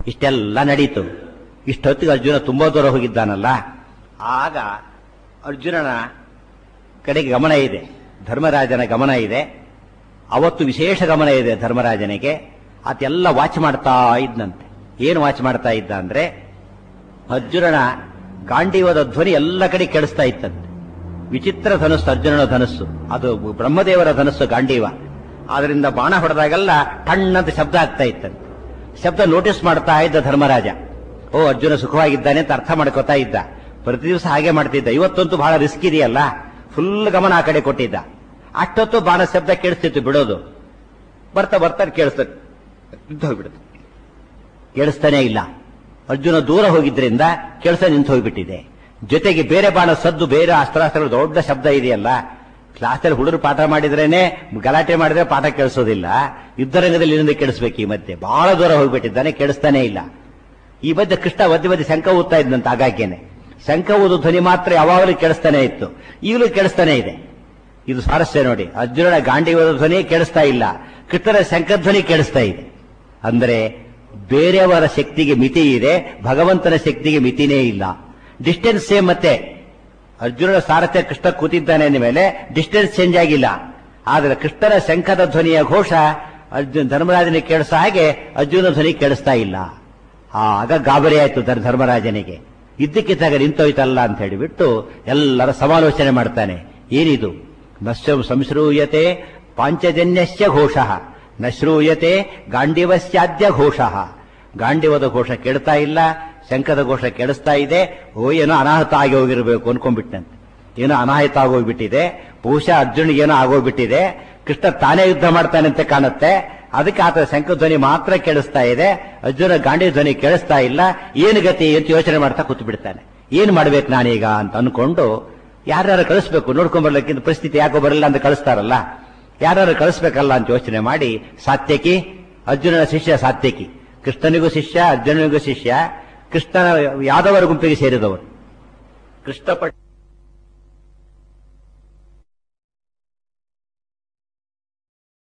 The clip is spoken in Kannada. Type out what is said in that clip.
ಇಷ್ಟೆಲ್ಲ ನಡೀತು ಇಷ್ಟೊತ್ತಿಗೆ ಅರ್ಜುನ ತುಂಬಾ ದೂರ ಹೋಗಿದ್ದಾನಲ್ಲ ಆಗ ಅರ್ಜುನನ ಕಡೆಗೆ ಗಮನ ಇದೆ ಧರ್ಮರಾಜನ ಗಮನ ಇದೆ ಅವತ್ತು ವಿಶೇಷ ಗಮನ ಇದೆ ಧರ್ಮರಾಜನಿಗೆ ಅದೆಲ್ಲ ವಾಚ್ ಮಾಡ್ತಾ ಇದ್ದಂತೆ ಏನು ವಾಚ್ ಮಾಡ್ತಾ ಇದ್ದ ಅಂದ್ರೆ ಅರ್ಜುನನ ಗಾಂಡೀವದ ಧ್ವನಿ ಎಲ್ಲ ಕಡೆ ಕೇಳಿಸ್ತಾ ಇತ್ತಂತೆ ವಿಚಿತ್ರ ಧನಸ್ಸು ಅರ್ಜುನನ ಧನಸ್ಸು ಅದು ಬ್ರಹ್ಮದೇವರ ಧನಸ್ಸು ಗಾಂಡೀವ ಅದರಿಂದ ಬಾಣ ಹೊಡೆದಾಗೆಲ್ಲ ಟಣ್ಣಂತ ಶಬ್ದ ಆಗ್ತಾ ಇತ್ತಂತೆ ಶಬ್ದ ನೋಟಿಸ್ ಮಾಡ್ತಾ ಇದ್ದ ಧರ್ಮರಾಜ ಓ ಅರ್ಜುನ ಸುಖವಾಗಿದ್ದಾನೆ ಅಂತ ಅರ್ಥ ಮಾಡ್ಕೋತಾ ಇದ್ದ ಪ್ರತಿ ದಿವಸ ಹಾಗೆ ಮಾಡ್ತಿದ್ದ ಇವತ್ತಂತೂ ಬಹಳ ರಿಸ್ಕ್ ಇದೆಯಲ್ಲ ಫುಲ್ ಗಮನ ಆ ಕಡೆ ಕೊಟ್ಟಿದ್ದ ಅಷ್ಟೊತ್ತು ಬಾಣ ಶಬ್ದ ಕೇಳಿಸ್ತಿತ್ತು ಬಿಡೋದು ಬರ್ತಾ ಬರ್ತಾ ಕೇಳಿಸ್ತ ನಿಂತು ಹೋಗ್ಬಿಡುತ್ತೆ ಕೇಳಿಸ್ತಾನೆ ಇಲ್ಲ ಅರ್ಜುನ ದೂರ ಹೋಗಿದ್ರಿಂದ ಕೆಲಸ ನಿಂತು ಹೋಗ್ಬಿಟ್ಟಿದೆ ಜೊತೆಗೆ ಬೇರೆ ಬಾಣ ಸದ್ದು ಬೇರೆ ಅಸ್ತ್ರಾಸ್ತ್ರಗಳು ದೊಡ್ಡ ಶಬ್ದ ಇದೆಯಲ್ಲ ಕ್ಲಾಸಲ್ಲಿ ಹುಡುಗರು ಪಾಠ ಮಾಡಿದ್ರೇನೆ ಗಲಾಟೆ ಮಾಡಿದ್ರೆ ಪಾಠ ಕೇಳಿಸೋದಿಲ್ಲ ಯುದ್ಧರಂಗದಲ್ಲಿ ಇಲ್ಲಿಂದ ಕೇಳಿಸ್ಬೇಕು ಈ ಮಧ್ಯೆ ಬಹಳ ದೂರ ಹೋಗ್ಬಿಟ್ಟಿದ್ದಾನೆ ಕೇಳಿಸ್ತಾನೆ ಇಲ್ಲ ಈ ಮಧ್ಯೆ ಕೃಷ್ಣ ಮಧ್ಯೆ ಮಧ್ಯೆ ಶಂಕ ಊದ್ತಾ ಇದ್ದಂತ ಆಗಾಗ್ಯನೆ ಶಂಕ ಊದು ಧ್ವನಿ ಮಾತ್ರ ಯಾವಾಗಲೂ ಕೇಳಿಸ್ತಾನೆ ಇತ್ತು ಈಗಲೂ ಕೇಳಿಸ್ತಾನೆ ಇದೆ ಇದು ಸ್ವಾರಸ್ಯ ನೋಡಿ ಅರ್ಜುನನ ಗಾಂಡೀವದ ಧ್ವನಿ ಕೇಳಿಸ್ತಾ ಇಲ್ಲ ಕೃಷ್ಣನ ಶಂಕಧ್ವನಿ ಕೇಳಿಸ್ತಾ ಇದೆ ಅಂದ್ರೆ ಬೇರೆಯವರ ಶಕ್ತಿಗೆ ಮಿತಿ ಇದೆ ಭಗವಂತನ ಶಕ್ತಿಗೆ ಮಿತಿನೇ ಇಲ್ಲ ಡಿಸ್ಟೆನ್ಸ್ ಸೇಮ್ ಮತ್ತೆ ಅರ್ಜುನನ ಸಾರಥ್ಯ ಕೃಷ್ಣ ಕೂತಿದ್ದಾನೆ ಅಂದ ಮೇಲೆ ಡಿಸ್ಟೆನ್ಸ್ ಚೇಂಜ್ ಆಗಿಲ್ಲ ಆದರೆ ಕೃಷ್ಣನ ಶಂಖದ ಧ್ವನಿಯ ಘೋಷ ಅರ್ಜುನ್ ಧರ್ಮರಾಜನಿಗೆ ಕೇಳಿಸ್ತಾ ಹಾಗೆ ಅರ್ಜುನ ಧ್ವನಿ ಕೇಳಿಸ್ತಾ ಇಲ್ಲ ಆಗ ಗಾಬರಿ ಆಯ್ತು ಧರ್- ಧರ್ಮರಾಜನಿಗೆ ಇದ್ದಕ್ಕಿದ್ದಾಗ ನಿಂತೋಯ್ತಲ್ಲ ಅಂತ ಹೇಳಿಬಿಟ್ಟು ಎಲ್ಲರ ಸಮಾಲೋಚನೆ ಮಾಡ್ತಾನೆ ಏನಿದು ನಶ್ಯ ಸಂಶ್ರೂಯತೆ ಪಾಂಚಜನ್ಯಸ್ಯ ಘೋಷ ನ ಶ್ರೂಯತೆ ಗಾಂಡಿವಸ್ಯಾದ್ಯ ಘೋಷ ಗಾಂಡಿವದ ಘೋಷ ಕೇಳ್ತಾ ಇಲ್ಲ ಶಂಕದ ಘೋಷ ಕೇಳಿಸ್ತಾ ಇದೆ ಓ ಏನೋ ಅನಾಹುತ ಆಗಿ ಹೋಗಿರಬೇಕು ಅನ್ಕೊಂಡ್ಬಿಟ್ಟಂತೆ ಏನೋ ಅನಾಹುತ ಆಗೋಗ್ಬಿಟ್ಟಿದೆ ಬಹುಶಃ ಅರ್ಜುನಿಗೆ ಏನೋ ಆಗೋಗ್ಬಿಟ್ಟಿದೆ ಕೃಷ್ಣ ತಾನೇ ಯುದ್ಧ ಮಾಡ್ತಾನೆ ಅಂತ ಕಾಣುತ್ತೆ ಅದಕ್ಕೆ ಆತ ಶಂಕ ಧ್ವನಿ ಮಾತ್ರ ಕೇಳಿಸ್ತಾ ಇದೆ ಅರ್ಜುನ ಗಾಂಡಿ ಧ್ವನಿ ಕೇಳಿಸ್ತಾ ಇಲ್ಲ ಏನು ಗತಿ ಅಂತ ಯೋಚನೆ ಮಾಡ್ತಾ ಕೂತು ಬಿಡ್ತಾನೆ ಏನ್ ಮಾಡ್ಬೇಕು ನಾನೀಗ ಅಂತ ಅನ್ಕೊಂಡು ಯಾರ್ಯಾರು ಕಳಿಸ್ಬೇಕು ನೋಡ್ಕೊಂಡ್ ಬರ್ಲಿಕ್ಕಿಂತ ಪರಿಸ್ಥಿತಿ ಯಾಕೋ ಬರಲ್ಲ ಅಂತ ಕಳಿಸ್ತಾರಲ್ಲ ಯಾರು ಕಳಿಸ್ಬೇಕಲ್ಲ ಅಂತ ಯೋಚನೆ ಮಾಡಿ ಸಾತ್ಯಕಿ ಅರ್ಜುನನ ಶಿಷ್ಯ ಸಾತ್ಯಕಿ ಕೃಷ್ಣನಿಗೂ ಶಿಷ್ಯ ಅರ್ಜುನನಿಗೂ ಶಿಷ್ಯ ಕೃಷ್ಣನ ಯಾದವರ ಗುಂಪಿಗೆ ಸೇರಿದವರು ಕೃಷ್ಣ ಪಟ್